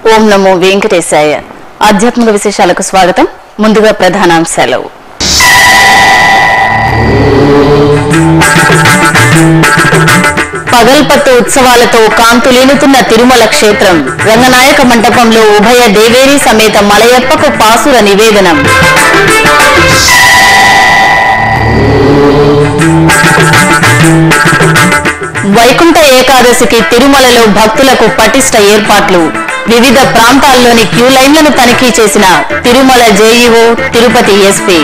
ఓం నమో వెంకటేశాయ ఆధ్యాత్మిక విశేషాలకు స్వాగతం ముందుగా ప్రధానాంశాలు పగల్పత్తు ఉత్సవాలతో కాంతులీనుతున్న తిరుమల క్షేత్రం రంగనాయక మంటపంలో ఉభయ దేవేరి సమేత మలయప్పకు పాసుర నివేదనం వైకుంఠ ఏకాదశికి తిరుమలలో భక్తులకు పటిష్ట ఏర్పాట్లు వివిధ ప్రాంతాల్లోని క్యూ లైన్లను తనిఖీ చేసిన తిరుమల జేఈఓ తిరుపతి ఎస్పీ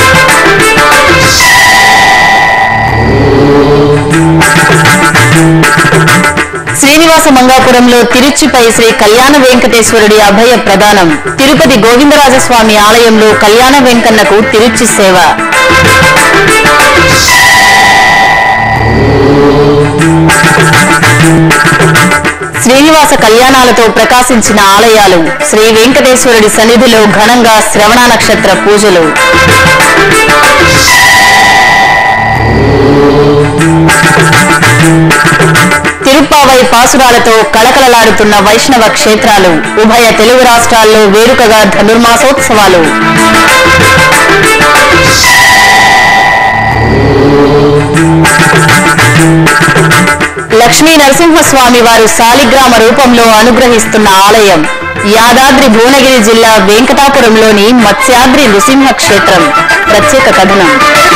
శ్రీనివాస మంగాపురంలో తిరుచిపై శ్రీ కళ్యాణ వెంకటేశ్వరుడి అభయ ప్రదానం తిరుపతి గోవిందరాజస్వామి ఆలయంలో కళ్యాణ వెంకన్నకు తిరుచి సేవ శ్రీనివాస కళ్యాణాలతో ప్రకాశించిన ఆలయాలు శ్రీ వెంకటేశ్వరుడి సన్నిధిలో ఘనంగా శ్రవణ నక్షత్ర పూజలు తిరుప్పావై పాసురాలతో కళకళలాడుతున్న వైష్ణవ క్షేత్రాలు ఉభయ తెలుగు రాష్ట్రాల్లో వేడుకగా ధనుర్మాసోత్సవాలు లక్ష్మీ నరసింహస్వామి వారు శాలిగ్రామ రూపంలో అనుగ్రహిస్తున్న ఆలయం యాదాద్రి భువనగిరి జిల్లా వెంకటాపురంలోని మత్స్యాద్రి నృసింహ క్షేత్రం ప్రత్యేక కథనం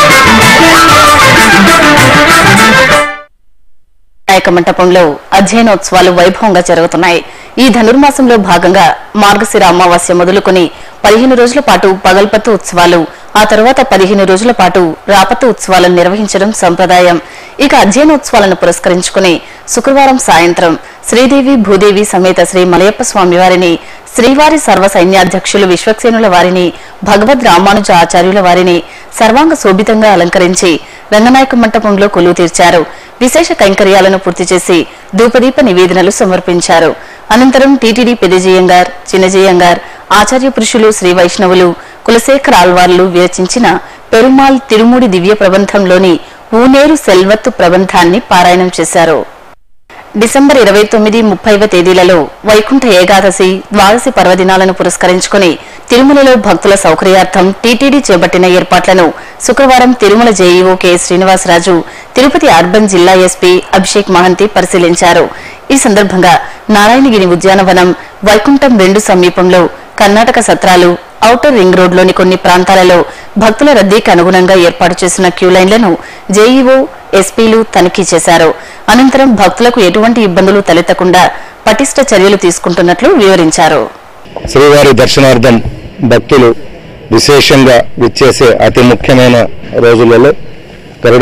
నాయక మంటపంలో అధ్యయనోత్సవాలు వైభవంగా జరుగుతున్నాయి ఈ ధనుర్మాసంలో భాగంగా మార్గశిర అమావాస్య మొదలుకొని పదిహేను రోజుల పాటు పగల్పత్తు ఉత్సవాలు ఆ తర్వాత పదిహేను రోజుల పాటు రాపత్తు ఉత్సవాలను నిర్వహించడం సంప్రదాయం ఇక అధ్యయనోత్సవాలను పురస్కరించుకుని శుక్రవారం సాయంత్రం శ్రీదేవి భూదేవి సమేత శ్రీ మలయప్ప స్వామి వారిని శ్రీవారి సర్వ సైన్యాధ్యక్షులు విశ్వక్సేనుల వారిని భగవద్ రామానుజ ఆచార్యుల వారిని సర్వాంగ శోభితంగా అలంకరించి రంగనాయక మంటపంలో కొలువు తీర్చారు విశేష కైంకర్యాలను పూర్తి చేసి ధూపదీప నివేదనలు సమర్పించారు అనంతరం టీటీడీ పెదజీయంగార్ చిన్నజీయంగార్ ఆచార్య పురుషులు శ్రీ వైష్ణవులు కులశేఖర ఆల్వార్లు విరచించిన పెరుమాల్ తిరుముడి దివ్య ప్రబంధంలోని ఊనేరు సెల్వత్తు ప్రబంధాన్ని పారాయణం చేశారు డిసెంబర్ ఇరవై తొమ్మిది ముప్పైవ తేదీలలో వైకుంఠ ఏకాదశి ద్వాదశి పర్వదినాలను పురస్కరించుకుని తిరుమలలో భక్తుల సౌకర్యార్థం టీటీడీ చేపట్టిన ఏర్పాట్లను శుక్రవారం Tirumala JEO K Srinivasaraju Tirupati urban జిల్లా ఎస్పీ అభిషేక్ మహంతి పరిశీలించారు ఈ సందర్భంగా నారాయణగిరి ఉద్యానవనం వైకుంఠం రెండు సమీపంలో కర్ణాటక సత్రాలు ఔటర్ రింగ్ రోడ్లోని కొన్ని ప్రాంతాలలో భక్తుల రద్దీకి అనుగుణంగా ఏర్పాటు చేసిన క్యూ లైన్లను జేఈఓ ఎస్పీలు తనిఖీ చేశారు అనంతరం భక్తులకు ఎటువంటి ఇబ్బందులు తలెత్తకుండా పటిష్ట చర్యలు తీసుకుంటున్నట్లు వివరించారు శ్రీవారి దర్శనార్థం భక్తులు విశేషంగా విచ్చేసే అతి ముఖ్యమైన రోజులలో గరుడ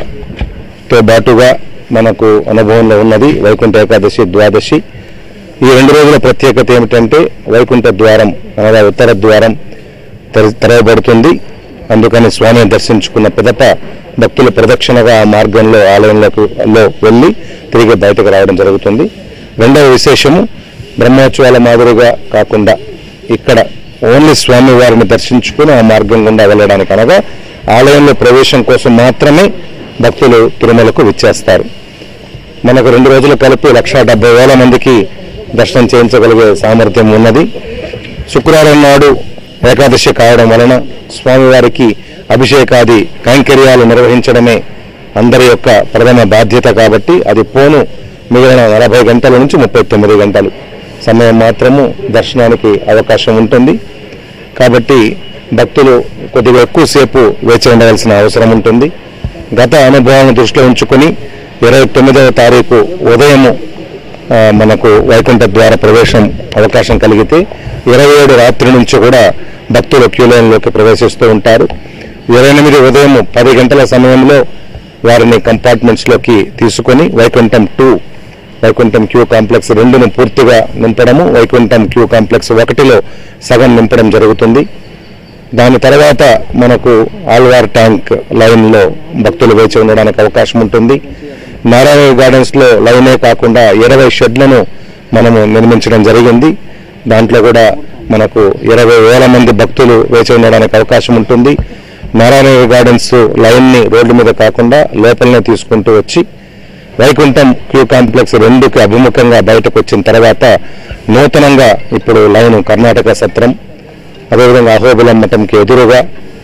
సేవతో బాటుగా మనకు అనుభవంలో ఉన్నది వైకుంఠ ఏకాదశి ద్వాదశి ఈ రెండు రోజుల ప్రత్యేకత ఏమిటంటే వైకుంఠ ద్వారం అనగా ఉత్తర ద్వారం తెర- తెరవబడుతుంది అందుకని స్వామిని దర్శించుకున్న పిదప భక్తులు ప్రదక్షిణగా ఆ మార్గంలో ఆలయంలోకి లో వెళ్ళి తిరిగి బయటకు రావడం జరుగుతుంది రెండవ విశేషము బ్రహ్మోత్సవాల మాదిరిగా కాకుండా ఇక్కడ ఓన్లీ స్వామి వారిని దర్శించుకుని ఆ మార్గం గుండా వెళ్ళడానికి అనగా ఆలయంలో ప్రవేశం కోసం మాత్రమే భక్తులు తిరుమలకు విచ్చేస్తారు మనకు రెండు రోజులు కలిపి లక్ష డెబ్బై వేల మందికి దర్శనం చేయించగలిగే సామర్థ్యం ఉన్నది శుక్రవారం నాడు ఏకాదశి కావడం వలన స్వామివారికి అభిషేకాది కైంకర్యాలు నిర్వహించడమే అందరి యొక్క ప్రథమ బాధ్యత కాబట్టి అది పోను మిగిలిన నలభై గంటల నుంచి ముప్పై తొమ్మిది గంటలు సమయం మాత్రము దర్శనానికి అవకాశం ఉంటుంది కాబట్టి భక్తులు కొద్దిగా ఎక్కువసేపు వేచి ఉండవలసిన అవసరం ఉంటుంది గత అనుభవాలను దృష్టిలో ఉంచుకొని ఇరవై తొమ్మిదవ తారీఖు ఉదయము ఆ, మనకు వైకుంఠ ద్వార ప్రవేశం అవకాశం కలిగితే ఇరవై ఏడు రాత్రి నుంచి కూడా భక్తులు క్యూ లైన్లోకి ప్రవేశిస్తూ ఉంటారు ఇరవై ఎనిమిది ఉదయం పది గంటల సమయంలో వారిని కంపార్ట్మెంట్స్లోకి తీసుకొని Vaikuntham two Vaikuntham queue complex రెండును పూర్తిగా నింపడము వైకుంఠం క్యూ కాంప్లెక్స్ ఒకటిలో సగం నింపడం జరుగుతుంది దాని తర్వాత మనకు ఆల్వార్ ట్యాంక్ లైన్లో భక్తులు వేచి ఉండడానికి అవకాశం ఉంటుంది నారాయణ గార్డెన్స్లో లైనే కాకుండా ఇరవై షెడ్లను మనము నిర్మించడం జరిగింది దాంట్లో కూడా మనకు ఇరవై వేల మంది భక్తులు వేచి ఉండడానికి అవకాశం ఉంటుంది నారాయణ గార్డెన్స్ లైన్ని రోడ్డు మీద కాకుండా లోపలనే తీసుకుంటూ వచ్చి వైకుంఠం క్యూ కాంప్లెక్స్ రెండుకి అభిముఖంగా బయటకు వచ్చిన తర్వాత నూతనంగా ఇప్పుడు లైన్ కర్ణాటక సత్రం అదేవిధంగా అహోబిలం మఠంకి ఎదురుగా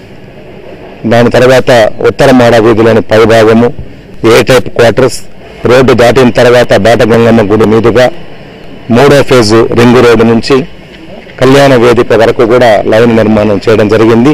దాని తర్వాత ఉత్తర మాడ వీధిలోని పైభాగము ఏ టైప్ క్వార్టర్స్ రోడ్డు దాటిన తర్వాత బాటగంగమ్మ గుడి మీదుగా మూడో ఫేజు రింగు రోడ్డు నుంచి కళ్యాణ వేదిక వరకు కూడా లైన్ నిర్మాణం చేయడం జరిగింది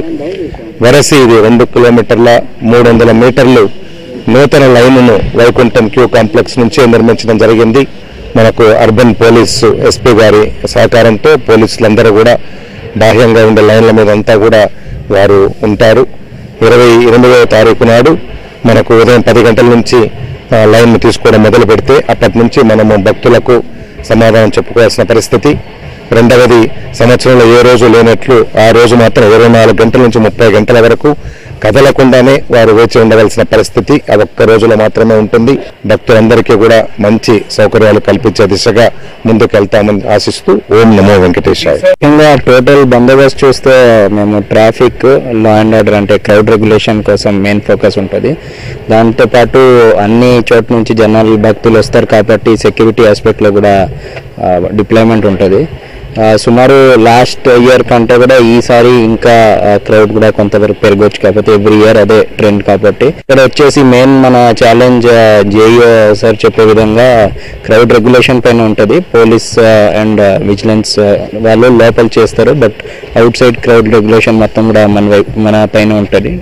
వరసి ఇది రెండు కిలోమీటర్ల మూడు వందల మీటర్లు నూతన లైన్ను వైకుంఠం క్యూ కాంప్లెక్స్ నుంచే నిర్మించడం జరిగింది మనకు అర్బన్ పోలీసు ఎస్పీ గారి సహకారంతో పోలీసులందరూ కూడా బాహ్యంగా ఉండే లైన్ల మీద అంతా కూడా వారు ఉంటారు ఇరవై ఎనిమిదవ తారీఖు నాడు మనకు ఉదయం పది గంటల నుంచి ఆ, లైన్ తీసుకోవడం మొదలు పెడితే అప్పటి నుంచి మనము భక్తులకు సమాధానం చెప్పుకోవాల్సిన పరిస్థితి రెండవది సంవత్సరంలో ఏ రోజు లేనట్లు ఆ రోజు మాత్రం ఇరవై నాలుగు గంటల నుంచి ముప్పై గంటల వరకు కదలకుండానే వారు వేచి ఉండవలసిన పరిస్థితి ఆ ఒక్క రోజులో మాత్రమే ఉంటుంది భక్తులందరికీ కూడా మంచి సౌకర్యాలు కల్పించే దిశగా ముందుకు వెళ్తామని ఆశిస్తూ ఓం నమో వెంకటేశాయ ముఖ్యంగా టోటల్ బందోబస్తు చూస్తే మేము ట్రాఫిక్ లా అండ్ ఆర్డర్ అంటే క్రౌడ్ రెగ్యులేషన్ కోసం మెయిన్ ఫోకస్ ఉంటుంది దాంతోపాటు అన్ని చోట్ల నుంచి జనాలు భక్తులు వస్తారు కాబట్టి సెక్యూరిటీ ఆస్పెక్ట్లో కూడా డిప్లాయ్మెంట్ ఉంటుంది ఆ, సుమారు లాస్ట్ ఇయర్ కంటే కూడా ఈసారి ఇంకా క్రౌడ్ కూడా కొంతవరకు పెరగవచ్చు కాకపోతే ఎవ్రీ ఇయర్ అదే ట్రెండ్ కాబట్టి ఇక్కడ వచ్చేసి మెయిన్ మన ఛాలెంజ్ జేఈఓ సార్ చెప్పే విధంగా క్రౌడ్ రెగ్యులేషన్ పైన ఉంటుంది పోలీస్ అండ్ విజిలెన్స్ వాళ్ళు లోపల చేస్తారు బట్ అవుట్ సైడ్ క్రౌడ్ రెగ్యులేషన్ మొత్తం కూడా మన వైపు మన పైన ఉంటుంది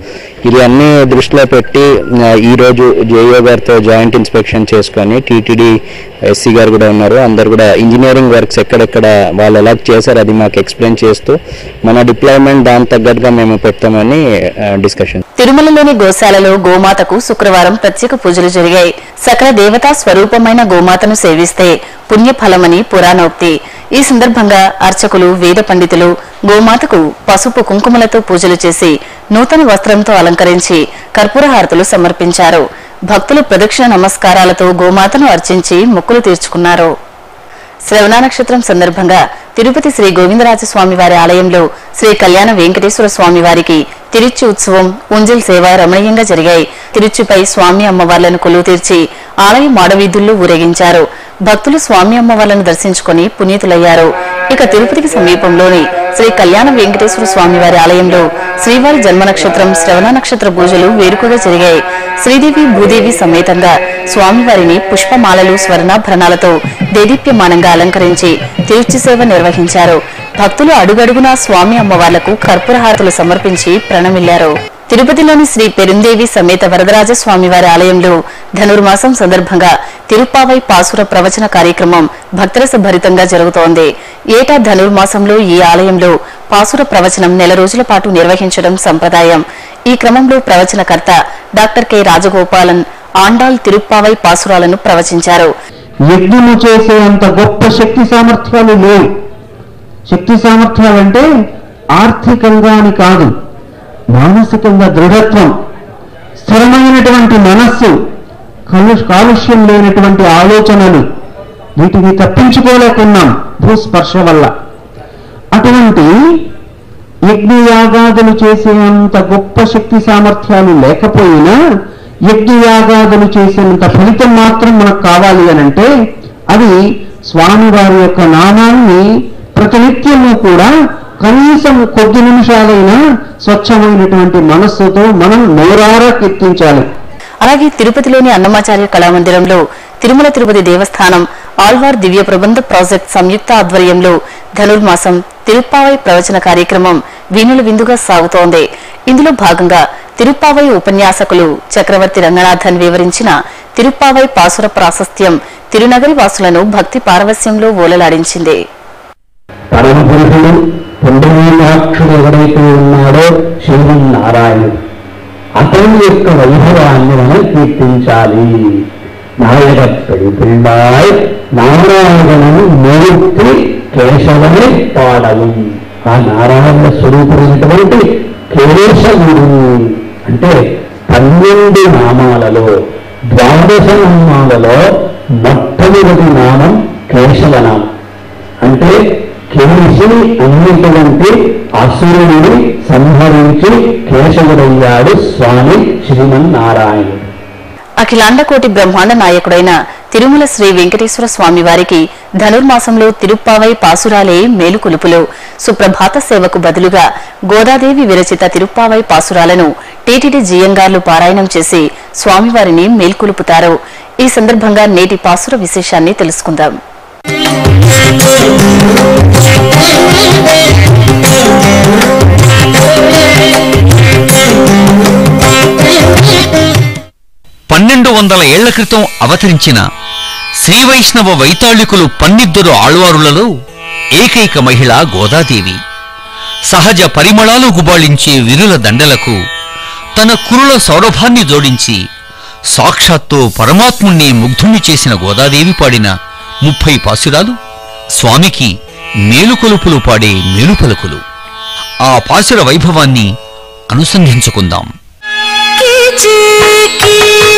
ఇది అన్ని దృష్టిలో పెట్టి ఆ, ఈ రోజు జేఈఓ గారితో జాయింట్ ఇన్స్పెక్షన్ చేసుకొని టీటీడీ ఎస్సీ గారు కూడా ఉన్నారు అందరు కూడా ఇంజనీరింగ్ వర్క్స్ ఎక్కడెక్కడ వాళ్ళు ఎలా చేశారు అది మాకు ఎక్స్ప్లెయిన్ చేస్తూ మన డిప్లాయ్మెంట్ దాని తగ్గట్టుగా మేము పెడతామని డిస్కషన్ తిరుమలలోని గోశాలలో గోమాతకు శుక్రవారం ప్రత్యేక పూజలు జరిగాయి సకల దేవతా స్వరూపమైన గోమాతను సేవిస్తే పుణ్యఫలమని పురాణోక్తి ఈ సందర్భంగా అర్చకులు వేద పండితులు గోమాతకు పసుపు కుంకుమలతో పూజలు చేసి నూతన వస్త్రంతో అలంకరించి కర్పూర హారతులు సమర్పించారు భక్తులు ప్రదక్షిణ నమస్కారాలతో గోమాతను అర్చించి మొక్కులు తీర్చుకున్నారు శ్రవణ నక్షత్రం సందర్భంగా తిరుపతి శ్రీ గోవిందరాజ స్వామి వారి ఆలయంలో శ్రీ కళ్యాణ వెంకటేశ్వర స్వామి వారికి తిరుచి ఉత్సవం ఉంజల్ సేవ రమణీయంగా జరిగాయి తిరుచిపై స్వామి అమ్మవార్లను కొలువు తీర్చి ఆలయ మాడవీధుల్లో ఊరేగించారు భక్తులు స్వామి అమ్మవార్లను దర్శించుకుని పునీతులయ్యారు ఇక తిరుపతికి సమీపంలోని శ్రీ కళ్యాణ వెంకటేశ్వర స్వామి వారి ఆలయంలో శ్రీవారి జన్మ నక్షత్రం శ్రవణ నక్షత్ర పూజలు వేడుకగా జరిగాయి శ్రీదేవి భూదేవి సమేతంగా స్వామివారిని పుష్పమాలలు స్వర్ణాభరణాలతో దేదీప్యమానంగా అలంకరించి తిరుచి సేవ నిర్వహించారు భక్తులు అడుగడుగునా స్వామి అమ్మవార్లకు కర్పూరహారతులు సమర్పించి ప్రణమిల్లారు తిరుపతిలోని శ్రీ పెరుందేవి సమేత వరదరాజ స్వామివారి ఆలయంలో ధనుర్మాసం సందర్భంగా తిరుప్పావై పాసుర ప్రవచన కార్యక్రమం భక్తరస భరితంగా జరుగుతోంది ఏటా ధనుర్మాసంలో ఈ ఆలయంలో పాసుర ప్రవచనం నెల రోజుల పాటు నిర్వహించడం సంప్రదాయం ఈ క్రమంలో ప్రవచనకర్త డాక్టర్ కె రాజగోపాలన్ ఆండాల్ తిరుప్పావై పాసురాలను ప్రవచించారు యజ్ఞము చేసే అంత గొప్ప శక్తి సామర్థ్యాలు లేవు శక్తి సామర్థ్యాలు అంటే ఆర్థికంగా అని కాదు మానసికంగా దృఢత్వం స్థిరమైనటువంటి మనస్సు కలు కాలుష్యం లేనటువంటి ఆలోచనలు వీటిని తప్పించుకోలేకున్నాం భూస్పర్శ వల్ల అటువంటి యజ్ఞయాగాదులు చేసే అంత గొప్ప శక్తి సామర్థ్యాలు లేకపోయినా యజ్ఞయాగాదులు చేసేంత ఫలితం మాత్రం మనకు కావాలి అని అంటే అది స్వామివారి యొక్క నామాన్ని ప్రతినిత్యము కూడా కనీసం కొద్ది నిమిషాలైనా స్వచ్ఛమైనటువంటి మనస్సుతో మనం నోరారా కీర్తించాలి అలాగే తిరుపతిలోని అన్నమాచార్య కళామందిరంలో తిరుమల తిరుపతి దేవస్థానం ఆల్వార్ దివ్య ప్రబంధ ప్రాజెక్ట్ సంయుక్త ఆధ్వర్యంలో ధనుర్మాసం తిరుప్పావై ప్రవచన కార్యక్రమం వీణుల విందుగా సాగుతోంది ఇందులో భాగంగా తిరుప్పావై ఉపన్యాసకులు చక్రవర్తి రంగనాథన్ వివరించిన తిరుప్పావై పాసుర ప్రాశస్త్యం తిరునగరి వాసులను భక్తి పారవస్యంలో ఓలలాడించింది పరమపురుషుడు పుండరీకాక్షుడు ఎవరైతే ఉన్నాడో శ్రీమన్నారాయణుడు అతని యొక్క వైభవాన్ని మనం కీర్తించాలి నాయక పెళ్ళాయ్ నారాయణను మూర్తి కేశవని పాడవు ఆ నారాయణ స్వరూపమైనటువంటి కేశవుడు అంటే పన్నెండు నామాలలో ద్వాదశ నామాలలో మొట్టమొదటి నామం కేశవనామం అంటే కేసి అన్నిటువంటి అసురుడిని సంహరించి కేశవుడయ్యాడు స్వామి శ్రీమన్నారాయణుడు అఖిలాండకోటి బ్రహ్మాండ నాయకుడైన తిరుమల శ్రీ వెంకటేశ్వర స్వామి వారికి ధనుర్మాసంలో తిరుప్పావై పాసురాలే మేలుకొలుపులు సుప్రభాత సేవకు బదులుగా గోదాదేవి విరచిత తిరుప్పావై పాసురాలను టీటీడీ జియంగార్లు పారాయణం చేసి స్వామివారిని మేల్కొలుపుతారు ఈ సందర్భంగా నేటి పాసుర విశేషాన్ని తెలుసుకుందాం పన్నెండు వందల ఏళ్ల క్రితం అవతరించిన శ్రీవైష్ణవ వైతాళికులు పన్నిద్దరు ఆళ్వారులలో ఏకైక మహిళ గోదాదేవి సహజ పరిమళాలు గుబాళించే విరుల దండలకు తన కురుల సౌరభాన్ని జోడించి సాక్షాత్తు పరమాత్ముణ్ణి ముగ్ధుణ్ణి చేసిన గోదాదేవి పాడిన ముప్పై పాసురాలు స్వామికి మేలుకొలుపులు పాడే మేలుపలుకులు ఆ పాసుర వైభవాన్ని అనుసంధించుకుందాం கிச்சிக்கி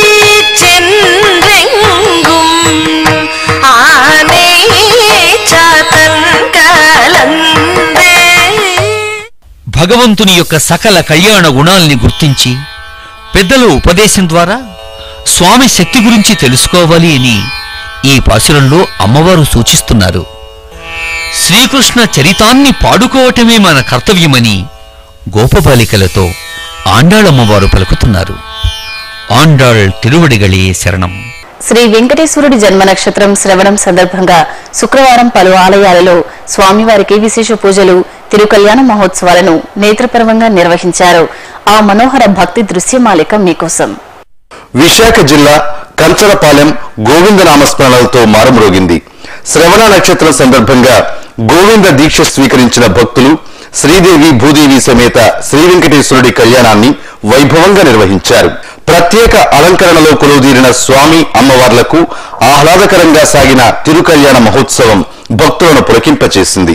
சென்றெங்கும் ஆனை சாத்தன் கலந்தே భగవంతుని యొక్క సకల కళ్యాణ గుణాల్ని గుర్తించి పెద్దల ఉపదేశం ద్వారా స్వామి శక్తి గురించి తెలుసుకోవాలి అని ఈ పాసురంలో అమ్మవారు సూచిస్తున్నారు శ్రీకృష్ణ చరితాన్ని పాడుకోవటమే మన కర్తవ్యమని గోపబాలికలతో ఆండాళమ్మవారు పలుకుతున్నారు ఆండాళ్ తిరువడిగళే శరణం శ్రీ వెంకటేశ్వరుడి జన్మ నక్షత్రం శ్రవణం సందర్భంగా శుక్రవారం పలు ఆలయాలలో స్వామివారికి విశేష పూజలు తిరుకల్యాణ మహోత్సవాలను నేత్రపర్వంగా నిర్వహించారు ఆ మనోహర భక్తి దృశ్యమాలిక మీకోసం విశాఖ జిల్లా కంచరపాలెం గోవింద నామస్మరణలతో మారుమ్రోగింది శ్రవణ నక్షత్రం సందర్భంగా గోవింద దీక్ష స్వీకరించిన భక్తులు శ్రీదేవి భూదేవి సమేత శ్రీ వెంకటేశ్వరుడి కళ్యాణాన్ని వైభవంగా నిర్వహించారు ప్రత్యేక అలంకరణలో కొలువుదీరిన స్వామి అమ్మవార్లకు ఆహ్లాదకరంగా సాగిన తిరుకల్యాణ మహోత్సవం భక్తులను పులకింపచేసింది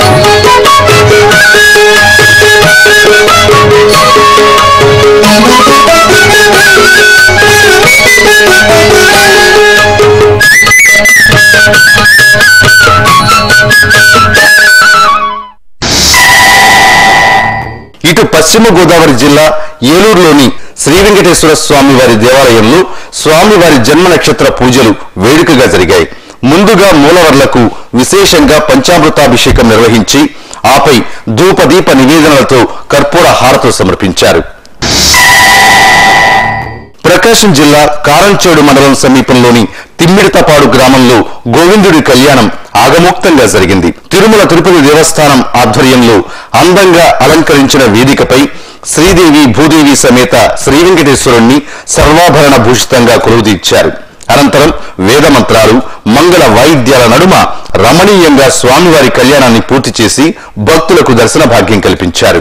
ఇటు పశ్చిమ గోదావరి జిల్లా ఏలూరులోని శ్రీ వెంకటేశ్వర స్వామి వారి దేవాలయంలో స్వామివారి జన్మ నక్షత్ర పూజలు వేడుకగా జరిగాయి ముందుగా మూలవర్లకు విశేషంగా పంచామృతాభిషేకం నిర్వహించి ఆపై ధూపదీప నివేదనలతో కర్పూర హారతులు సమర్పించారు ప్రకాశం జిల్లా కారంచేడు మండలం సమీపంలోని తిమ్మిడితపాడు గ్రామంలో గోవిందుడి కళ్యాణం ఆగమోక్తంగా జరిగింది తిరుమల తిరుపతి దేవస్థానం ఆధ్వర్యంలో అందంగా అలంకరించిన వేదికపై శ్రీదేవి భూదేవి సమేత శ్రీ వెంకటేశ్వరుణ్ణి సర్వాభరణ భూషితంగా కొలువుదీర్చారు అనంతరం వేదమంత్రాలు మంగళ వాయిద్యాల నడుమ రమణీయంగా స్వామివారి కళ్యాణాన్ని పూర్తి చేసి భక్తులకు దర్శన భాగ్యం కల్పించారు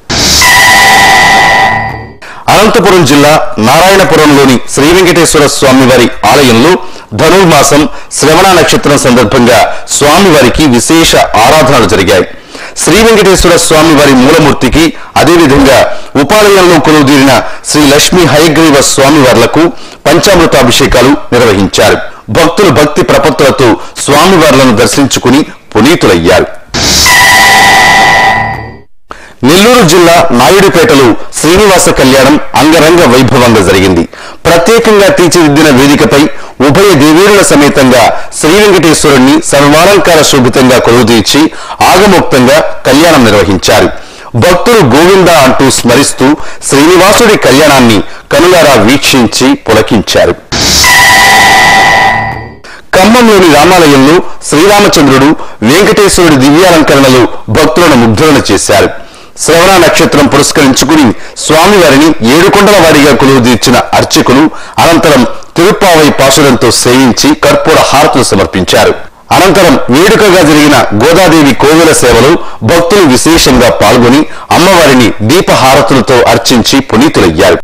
అనంతపురం జిల్లా నారాయణపురంలోని శ్రీ వెంకటేశ్వర స్వామివారి ఆలయంలో ధనుర్మాసం శ్రవణ నక్షత్రం సందర్భంగా స్వామివారికి విశేష ఆరాధనలు జరిగాయి శ్రీ వెంకటేశ్వర స్వామివారి మూలమూర్తికి అదేవిధంగా ఉపాలయంలో కొలువుదీరిన శ్రీ లక్ష్మీ హయగ్రీవ స్వామివార్లకు పంచామృతాభిషేకాలు నిర్వహించారు భక్తులు భక్తి ప్రపత్తులతో స్వామివార్లను దర్శించుకుని పునీతులయ్యారు నెల్లూరు జిల్లా నాయుడుపేటలో శ్రీనివాస కళ్యాణం అంగరంగ వైభవంగా జరిగింది ప్రత్యేకంగా తీర్చిదిద్దిన వేదికపై ఉభయ దేవీరుల సమేతంగా శ్రీ వెంకటేశ్వరుణ్ణి సర్వాలంకార శోభితంగా కొలువుదీర్చి ఆగమోక్తంగా కళ్యాణం నిర్వహించారు భక్తులు గోవింద అంటూ స్మరిస్తూ శ్రీనివాసుడి కళ్యాణాన్ని కనులారా వీక్షించి పులకించారు ఖమ్మంలోని రామాలయంలో శ్రీరామచంద్రుడు వెంకటేశ్వరుడి దివ్యాలంకరణలో భక్తులను ముగ్ధులను చేశారు శ్రవణ నక్షత్రం పురస్కరించుకుని స్వామివారిని ఏడుకొండల వారిగా కొలువుదీర్చిన అర్చకులు అనంతరం తిరుప్పావై పాసురంతో సేవించి కర్పూర హారతులు సమర్పించారు అనంతరం వేడుకగా జరిగిన గోదాదేవి కోవెల సేవలో భక్తులు విశేషంగా పాల్గొని అమ్మవారిని దీపహారతులతో అర్చించి పునీతులయ్యారు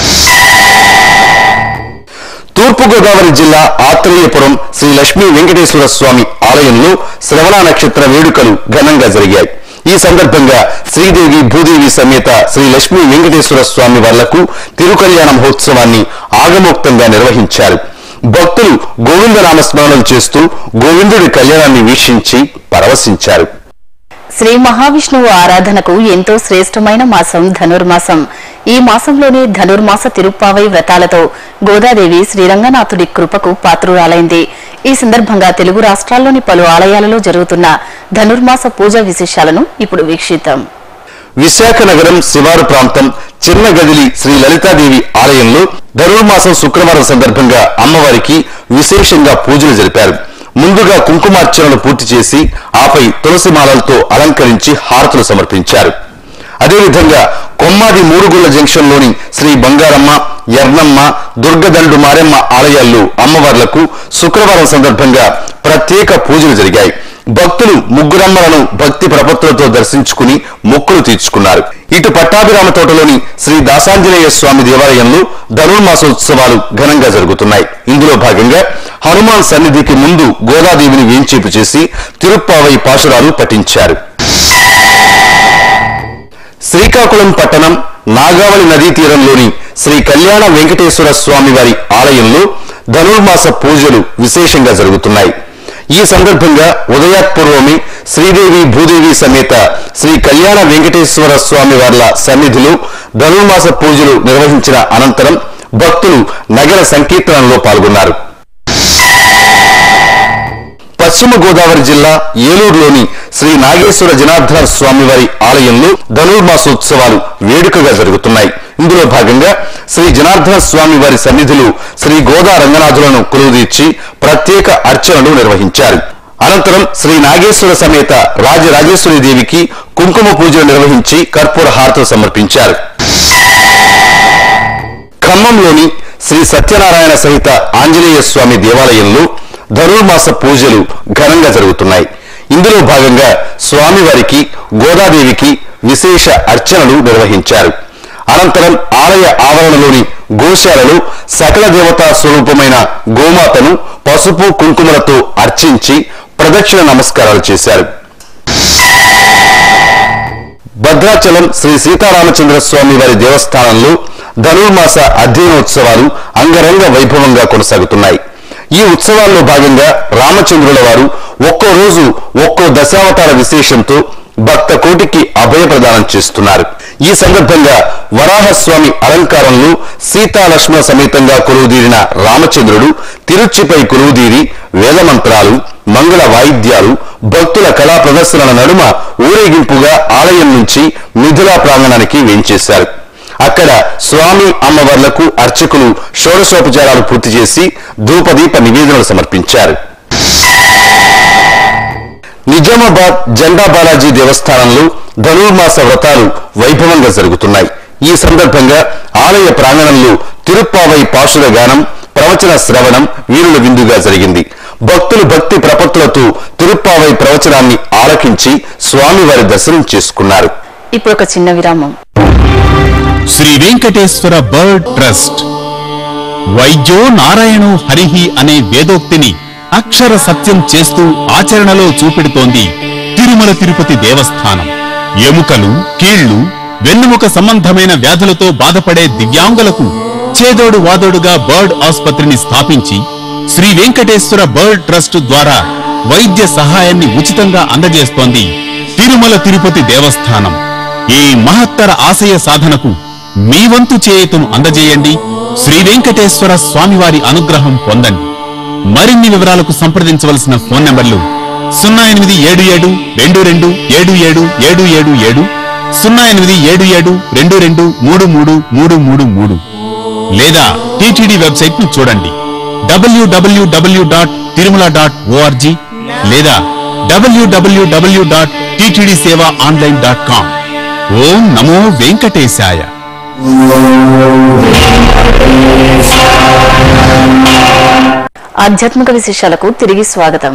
తూర్పుగోదావరి జిల్లా ఆత్రేయపురం శ్రీ లక్ష్మీ వెంకటేశ్వర స్వామి ఆలయంలో శ్రవణ నక్షత్ర వేడుకలు ఘనంగా జరిగాయి ఈ సందర్భంగా శ్రీదేవి భూదేవి సమేత శ్రీ లక్ష్మీ వెంకటేశ్వర స్వామి వాళ్లకు తిరుకల్యాణ మహోత్సవాన్ని ఆగమోక్తంగా నిర్వహించారు భక్తులు గోవిందనామ స్మరణలు చేస్తూ గోవిందుడి కళ్యాణాన్ని వీక్షించి పరవశించారు శ్రీ మహావిష్ణువు ఆరాధనకు ఎంతో శ్రేష్టమైన మాసం ధనుర్మాసం ఈ మాసంలోనే ధనుర్మాస తిరుప్పావై వ్రతాలతో గోదాదేవి శ్రీరంగనాథుడి కృపకు పాత్రురాలైంది ఈ సందర్భంగా తెలుగు రాష్ట్రాల్లోని పలు ఆలయాలలో జరుగుతున్న ధనుర్మాస పూజా విశేషాలను ఇప్పుడు వీక్షిద్దాం విశాఖ నగరం శివారు ప్రాంతం చిన్న గదిలి శ్రీ లలితాదేవి ఆలయంలో ధనుర్మాసం శుక్రవారం సందర్భంగా అమ్మవారికి విశేషంగా పూజలు జరిపారు ముందుగా కుంకుమార్చనలు పూర్తి చేసి ఆపై తులసి మాలలతో అలంకరించి హారతులు సమర్పించారు అదేవిధంగా కొమ్మాది మూడుగుళ్ల జంక్షన్ లోని శ్రీ బంగారమ్మ ఎర్నమ్మ దుర్గదండు మారెమ్మ ఆలయాల్లో అమ్మవార్లకు శుక్రవారం సందర్భంగా ప్రత్యేక పూజలు జరిగాయి భక్తులు ముగ్గురమ్మలను భక్తి ప్రపత్తులతో దర్శించుకుని మొక్కులు తీర్చుకున్నారు ఇటు పట్టాభిరామ తోటలోని శ్రీ దాసాంజనేయ స్వామి దేవాలయంలో ధనుర్మాసోత్సవాలు ఘనంగా జరుగుతున్నాయి ఇందులో భాగంగా హనుమాన్ సన్నిధికి ముందు గోదాదేవిని వేంచేపు చేసి తిరుప్పావై పాశురాలు పఠించారు శ్రీకాకుళం పట్టణం నాగావళి నదీ తీరంలోని శ్రీ కళ్యాణ వెంకటేశ్వర స్వామి వారి ఆలయంలో ధనుర్మాస పూజలు విశేషంగా జరుగుతున్నాయి ఈ సందర్భంగా ఉదయాత్పూర్వమే శ్రీదేవి భూదేవి సమేత శ్రీ కళ్యాణ వెంకటేశ్వర స్వామి వార్ల సన్నిధిలో ధనుర్మాస పూజలు నిర్వహించిన అనంతరం భక్తులు నగర సంకీర్తనలో పాల్గొన్నారు పశ్చిమ గోదావరి జిల్లా ఏలూరులోని శ్రీ నాగేశ్వర జనార్దన స్వామి వారి ఆలయంలో ధనుర్మాసోత్సవాలు వేడుకగా జరుగుతున్నాయి ఇందులో భాగంగా శ్రీ జనార్దన స్వామి వారి సన్నిధులు శ్రీ గోదా రంగనాథులను కొలువుదీర్చి ప్రత్యేక అర్చనలు నిర్వహించారు అనంతరం శ్రీ నాగేశ్వర సమేత రాజరాజేశ్వరి దేవికి కుంకుమ పూజలు నిర్వహించి కర్పూర హారతులు సమర్పించారు ఖమ్మంలోని శ్రీ సత్యనారాయణ సహిత ఆంజనేయ స్వామి దేవాలయంలో ధనుర్మాస పూజలు ఘనంగా జరుగుతున్నాయి ఇందులో భాగంగా స్వామివారికి గోదాదేవికి విశేష అర్చనలు నిర్వహించారు అనంతరం ఆలయ ఆవరణలోని గోశాలలో సకల దేవతా స్వరూపమైన గోమాతను పసుపు కుంకుమలతో అర్చించి ప్రదక్షిణ నమస్కారాలు చేశారు భద్రాచలం శ్రీ సీతారామచంద్ర స్వామి వారి దేవస్థానంలో ధనుర్మాస అధ్యయనోత్సవాలు అంగరంగ వైభవంగా కొనసాగుతున్నాయి ఈ ఉత్సవాల్లో భాగంగా రామచంద్రుల వారు ఒక్కో రోజు ఒక్కో దశావతార విశేషంతో భక్త కోటికి అభయ ప్రదానం చేస్తున్నారు ఈ సందర్భంగా వరాహస్వామి అలంకారంలో సీతాలక్ష్మణ సమేతంగా కొలువుదీరిన రామచంద్రుడు తిరుచిపై కొలువుదీరి వేదమంత్రాలు మంగళ వాయిద్యాలు భక్తుల కళా ప్రదర్శనల నడుమ ఊరేగింపుగా ఆలయం నుంచి మిథులా ప్రాంగణానికి వేంచేశారు అక్కడ స్వామి అమ్మవార్లకు అర్చకులు షోడశోపచారాలు పూర్తి చేసి ధూపదీప నివేదనలు సమర్పించారు నిజామాబాద్ జెండా బాలాజీ దేవస్థానంలో ధనుర్మాస వ్రతాలు వైభవంగా జరుగుతున్నాయి ఈ సందర్భంగా ఆలయ ప్రాంగణంలో తిరుప్పావై పాశుర గానం ప్రవచన శ్రవణం వీరుల విందుగా జరిగింది భక్తులు భక్తి ప్రపత్తులతో తిరుప్పావై ప్రవచనాన్ని ఆలకించి స్వామివారి దర్శనం చేసుకున్నారు ఇప్పుడు ఒక చిన్న విరామం శ్రీ వెంకటేశ్వర బర్డ్ ట్రస్ట్ వైద్యో నారాయణో హరిహి అనే వేదోక్తిని అక్షర సత్యం చేస్తూ ఆచరణలో చూపెడుతోంది తిరుమల తిరుపతి దేవస్థానం ఎముకలు కీళ్లు వెన్నుముక సంబంధమైన వ్యాధులతో బాధపడే దివ్యాంగులకు చేదోడు వాదోడుగా బర్డ్ ఆసుపత్రిని స్థాపించి శ్రీ వెంకటేశ్వర బర్డ్ ట్రస్ట్ ద్వారా వైద్య సహాయాన్ని ఉచితంగా అందజేస్తోంది తిరుమల తిరుపతి దేవస్థానం ఈ మహత్తర ఆశయ సాధనకు మీ వంతు చేయుతను అందజేయండి శ్రీ వెంకటేశ్వర స్వామివారి అనుగ్రహం పొందండి మరిన్ని వివరాలకు సంప్రదించవలసిన ఫోన్ నంబర్లు సున్నా ఎనిమిది ఏడు ఏడు రెండు రెండు ఏడు ఏడు ఏడు ఏడు ఏడు సున్నా ఎనిమిది ఏడు ఏడు రెండు రెండు మూడు మూడు మూడు మూడు మూడు లేదా టీటీడీ వెబ్సైట్ ను చూడండి డబ్ల్యూడబ్ల్యూడబ్ల్యూ డాట్ తిరుమల డాట్ ఓఆర్జీ లేదా డబ్ల్యూడబ్ల్యూడబ్ల్యూ dot TTD seva online dot com ఓం నమో వెంకటేశాయ ఆధ్యాత్మిక విశేషాలకు తిరిగి స్వాగతం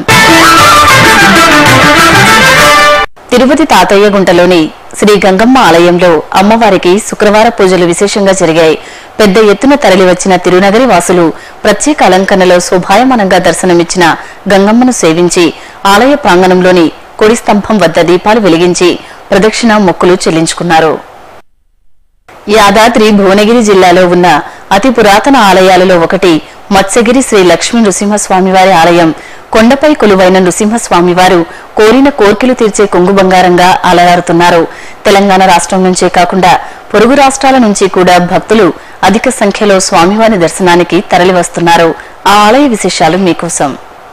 తిరుపతి తాతయ్య గుంటలోని శ్రీ గంగమ్మ ఆలయంలో అమ్మవారికి శుక్రవార పూజలు విశేషంగా జరిగాయి పెద్ద ఎత్తున తరలివచ్చిన తిరునగరి వాసులు ప్రత్యేక అలంకరణలో శోభాయమానంగా దర్శనమిచ్చిన గంగమ్మను సేవించి ఆలయ ప్రాంగణంలోని కొడి స్తంభం వద్ద దీపాలు వెలిగించి ప్రదక్షిణ మొక్కులు చెల్లించుకున్నారు యాదాద్రి భువనగిరి జిల్లాలో ఉన్న అతి పురాతన ఆలయాలలో ఒకటి మత్స్యగిరి శ్రీ లక్ష్మీ నృసింహస్వామివారి ఆలయం కొండపై కొలువైన నృసింహస్వామి వారు కోరిన కోర్కెలు తీర్చే కొంగు బంగారంగా అలరారుతున్నారు తెలంగాణ రాష్ట్రం నుంచే కాకుండా పొరుగు రాష్ట్రాల నుంచి కూడా భక్తులు అధిక సంఖ్యలో స్వామివారి దర్శనానికి తరలివస్తున్నారు ఆ ఆలయ విశేషాలు మీకోసం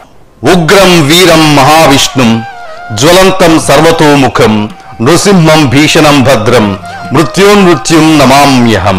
ఉగ్రం వీరం మహావిష్ణుం జ్వలంతం సర్వతోముఖం నృసింహం భీషణం భద్రం మృత్యోన్మృత్యుం నమామ్యహం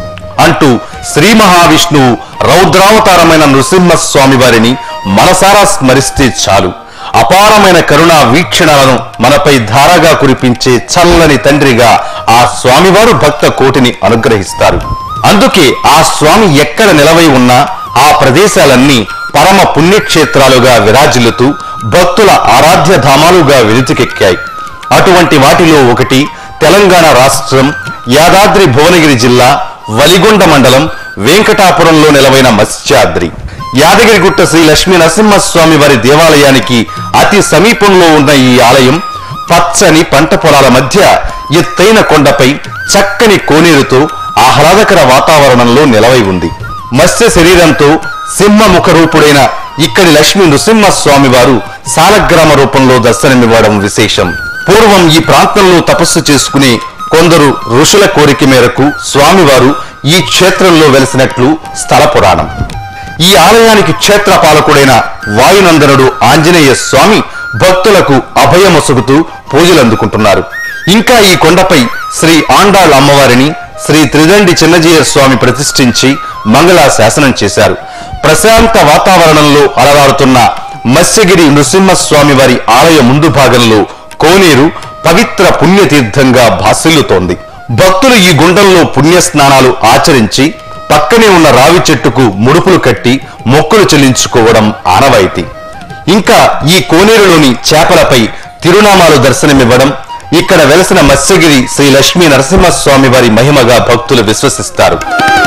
అంటూ శ్రీ మహావిష్ణువు రౌద్రావతారమైన నృసింహస్వామి వారిని మనసారా స్మరిస్తే చాలు అపారమైన కరుణా వీక్షణలను మనపై ధారగా కురిపించే చల్లని తండ్రిగా ఆ స్వామివారు భక్త కోటిని అనుగ్రహిస్తారు అందుకే ఆ స్వామి ఎక్కడ నిలవై ఉన్నా ఆ ప్రదేశాలన్నీ పరమ పుణ్యక్షేత్రాలుగా విరాజిల్లుతూ భక్తుల ఆరాధ్య ధామాలుగా వెలుతుకెక్కాయి అటువంటి వాటిలో ఒకటి తెలంగాణ రాష్ట్రం యాదాద్రి భువనగిరి జిల్లా వలిగొండ మండలం వెంకటాపురంలో నిలవైన మత్స్యాద్రి యాదగిరిగుట్ట శ్రీ లక్ష్మీ నరసింహస్వామి వారి దేవాలయానికి అతి సమీపంలో ఉన్న ఈ ఆలయం పచ్చని పంట పొలాల మధ్య ఎత్తైన కొండపై చక్కని కోనేరుతో ఆహ్లాదకర వాతావరణంలో నిలవై ఉంది మత్స్య శరీరంతో సింహ ముఖ రూపుడైన ఇక్కడి లక్ష్మీ నృసింహస్వామి వారు సాలగ్రామ రూపంలో దర్శనమివ్వడం విశేషం పూర్వం ఈ ప్రాంతంలో తపస్సు చేసుకునే కొందరు ఋషుల కోరిక మేరకు స్వామివారు ఈ క్షేత్రంలో వెలిసినట్లు స్థల పురాణం ఈ ఆలయానికి క్షేత్ర పాలకుడైన వాయునందనుడు ఆంజనేయ స్వామి భక్తులకు అభయమొసగుతూ పూజలు అందుకుంటున్నారు ఇంకా ఈ కొండపై శ్రీ ఆండాళ్ అమ్మవారిని శ్రీ త్రిదండి చిన్నజీయ స్వామి ప్రతిష్ఠించి మంగళ శాసనం చేశారు ప్రశాంత వాతావరణంలో అలరారుతున్న మత్స్యగిరి నృసింహస్వామి వారి ఆలయ ముందు భాగంలో కోనేరు పవిత్ర పుణ్యతీర్థంగా భాసిల్లుతోంది భక్తులు ఈ గుండంలో పుణ్య స్నానాలు ఆచరించి పక్కనే ఉన్న రావి చెట్టుకు ముడుపులు కట్టి మొక్కులు చెల్లించుకోవడం ఆనవాయితీ ఇంకా ఈ కోనేరులోని చేపలపై తిరునామాలు దర్శనమివ్వడం ఇక్కడ వెలసిన మత్స్యగిరి శ్రీ లక్ష్మీ నరసింహస్వామి వారి మహిమగా భక్తులు విశ్వసిస్తారు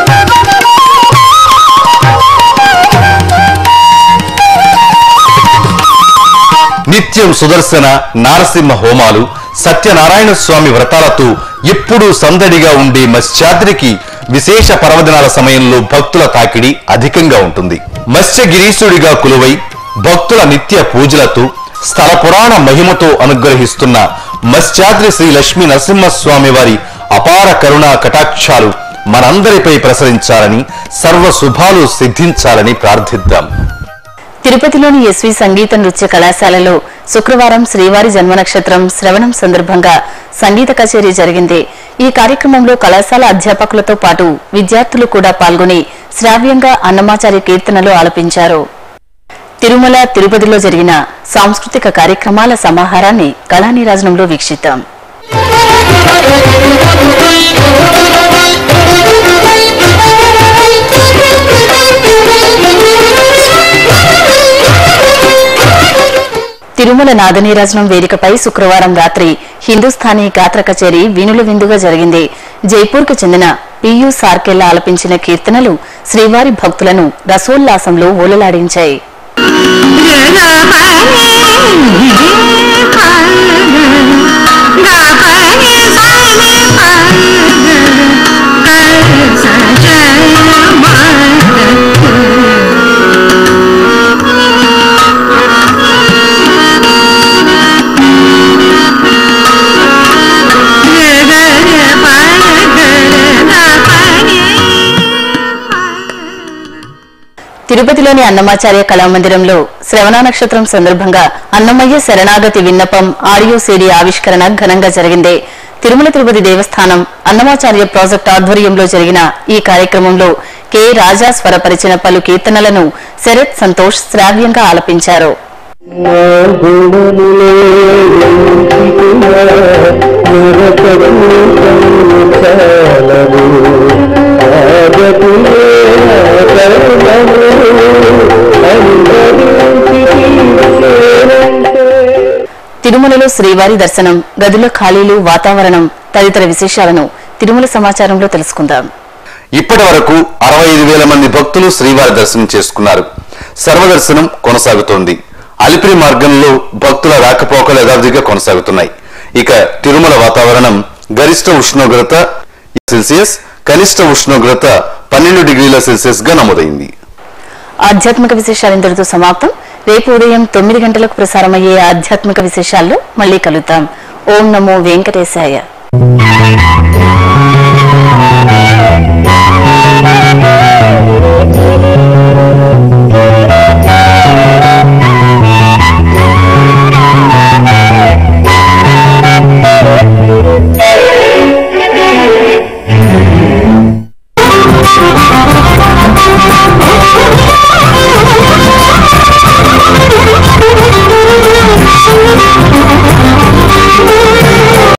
నిత్యం సుదర్శన నారసింహ హోమాలు సత్యనారాయణ స్వామి వ్రతాలతో ఎప్పుడూ సందడిగా ఉండే మత్స్యాద్రికి విశేష పర్వదినాల సమయంలో భక్తుల తాకిడి అధికంగా ఉంటుంది మత్స్యగిరీశుడిగా కొలువై భక్తుల నిత్య పూజలతో స్థల పురాణ మహిమతో అనుగ్రహిస్తున్న మత్స్యాద్రి శ్రీ లక్ష్మీ నరసింహస్వామి వారి అపార కరుణా కటాక్షాలు మనందరిపై ప్రసరించాలని సర్వ శుభాలు సిద్ధించాలని ప్రార్థిద్దాం తిరుపతిలోని ఎస్వి సంగీత నృత్య కళాశాలలో శుక్రవారం శ్రీవారి జన్మ నక్షత్రం శ్రవణం సందర్భంగా సంగీత కచేరీ జరిగింది ఈ కార్యక్రమంలో కళాశాల అధ్యాపకులతో పాటు విద్యార్థులు కూడా పాల్గొని శ్రావ్యంగా అన్నమాచార్య కీర్తనలు ఆలపించారు తిరుమల తిరుపతిలో జరిగిన సాంస్కృతిక కార్యక్రమాల సమాహారాన్ని కళానీరాజనంలో వీక్షిద్దాం తిరుమల నాదనీరాజనం వేదికపై శుక్రవారం రాత్రి హిందుస్థానీ గాత్ర కచేరీ వీణుల విందుగా జరిగింది జైపూర్కు చెందిన పియు సార్కెల్లా ఆలపించిన కీర్తనలు శ్రీవారి భక్తులను రసోల్లాసంలో ఓలలాడించాయి తిరుపతిలోని అన్నమాచార్య కళామందిరంలో శ్రవణ నక్షత్రం సందర్భంగా అన్నమయ్య శరణాగతి విన్నపం ఆడియో సీడీ ఆవిష్కరణ ఘనంగా జరిగింది తిరుమల తిరుపతి దేవస్థానం అన్నమాచార్య ప్రాజెక్ట్ ఆధ్వర్యంలో జరిగిన ఈ కార్యక్రమంలో కె రాజా స్వరపరిచిన పలు కీర్తనలను శరత్ సంతోష్ శ్రావ్యంగా ఆలపించారు తిరుమలలో శ్రీవారి దర్శనం గదుల ఖాళీలు వాతావరణం తదితర విశేషాలను తిరుమల సమాచారంలో తెలుసుకుందాం ఇప్పటి వరకు అరవై ఐదు వేల మంది భక్తులు శ్రీవారి దర్శనం చేసుకున్నారు సర్వదర్శనం కొనసాగుతోంది అలిపిరి మార్గంలో భక్తుల రాకపోకలు యథావిధిగా కొనసాగుతున్నాయి ఇక తిరుమల వాతావరణం గరిష్ట ఉష్ణోగ్రత సెల్సియస్ కనిష్ట ఉష్ణోగ్రత పన్నెండు డిగ్రీల సెల్సియస్ గా నమోదైంది ఆధ్యాత్మిక విశేషాలు ఇంతటితో సమాప్తం రేపు ఉదయం తొమ్మిది గంటలకు ప్రసారమయ్యే ఆధ్యాత్మిక విశేషాల్లో మళ్ళీ కలుద్దాం ఓం నమో వెంకటేశాయ